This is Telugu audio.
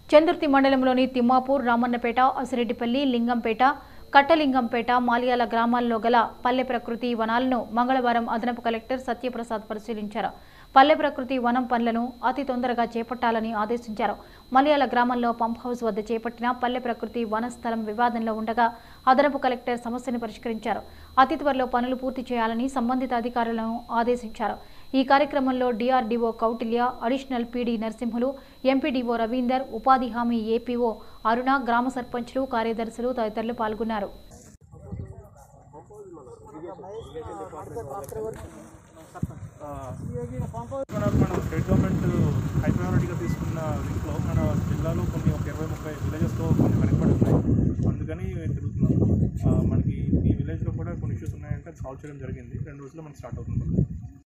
చందుర్తి మండలంలోని తిమ్మాపూర్ రామన్నపేట అసిరెడ్డిపల్లి లింగంపేట కట్టలింగంపేట మాలియాల గ్రామాల్లో గల పల్లె ప్రకృతి వనాలను మంగళవారం అదనపు కలెక్టర్ సత్యప్రసాద్ పరిశీలించారు పల్లె ప్రకృతి వనం పనులను అతి తొందరగా చేపట్టాలని ఆదేశించారు మలయాళ గ్రామంలో పంప్ హౌస్ వద్ద చేపట్టిన పల్లె ప్రకృతి వన స్థలం వివాదంలో ఉండగా అదనపు కలెక్టర్ సమస్యను పరిష్కరించారు అతి త్వరలో పనులు పూర్తి చేయాలని సంబంధిత అధికారులను ఆదేశించారు ఈ కార్యక్రమంలో DRDO Kautilya additional PD Narasimhulu MPDO Ravinder ఉపాధి హామీ ఏపీఓ అరుణ గ్రామ సర్పంచులు కార్యదర్శులు తదితరులు పాల్గొన్నారు మన మన స్టేట్ గవర్నమెంట్ హై ప్రయారిటీగా తీసుకున్న దీంట్లో మన జిల్లాలో కొన్ని ఒక ఇరవై ముప్పై విలేజెస్తో కొన్ని వెనకబడి ఉన్నాయి అందుకని మేము తిరుగుతున్నాం ఆ, మనకి ఈ విలేజ్లో కూడా కొన్ని ఇష్యూస్ ఉన్నాయంటే సాల్వ్ చేయడం జరిగింది రెండు రోజుల్లో మనకి స్టార్ట్ అవుతుంది